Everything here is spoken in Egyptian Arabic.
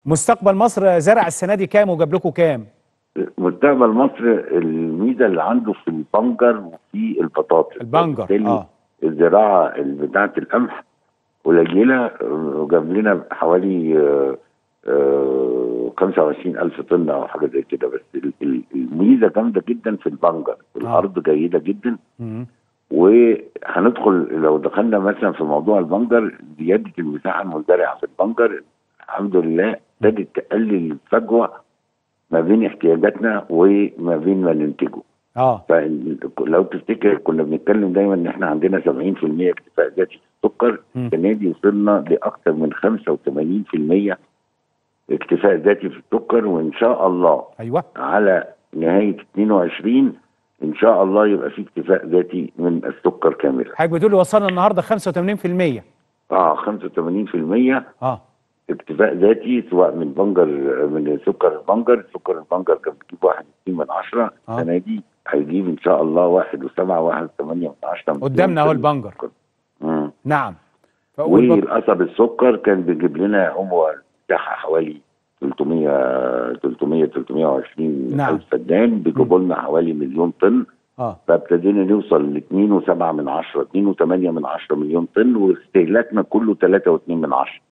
مستقبل مصر زرع السنه دي كام وجاب لكم كام مستقبل مصر الميزه اللي عنده في البنجر وفي البطاطس البنجر، وبالتالي آه. الزراعه بتاعه القمح قليله وجاب لنا حوالي آه، آه، 25 ألف طن أو حاجة زي كده بس ال- ال- الميزة جامدة جدا في البنجر الأرض جيدة جدا مم. وهندخل لو دخلنا مثلا في موضوع البنجر زيادة المساحة المزدرعة في البنجر الحمد لله ابتدت تقلل الفجوة ما بين احتياجاتنا وما بين ما ننتجه اه فلو تفتكر كنا بنتكلم دايما ان احنا عندنا 70% اكتفاء ذاتي في السكر مم. السنه دي وصلنا لاكثر من 85% اكتفاء ذاتي في السكر وان شاء الله ايوه على نهايه 22 ان شاء الله يبقى في اكتفاء ذاتي من السكر كاملا. حضرتك بتقول لي وصلنا النهارده 85% اه 85% اه اكتفاء ذاتي سواء من بنجر من سكر البنجر، سكر البنجر كان بيجيب 61 من 10 آه. السنه دي هيجيب ان شاء الله 1 و7 1 8 من 10 قدامنا اهو البنجر امم نعم فأقول بق- والقصب السكر كان بيجيب لنا هو مساحه حوالي 300 300 320 نعم. الف فدان بيجيبوا لنا حوالي مليون طن اه فابتدينا نوصل ل 2.7 من 10 2.8 من 10 مليون طن واستهلاكنا كله 3.2 من 10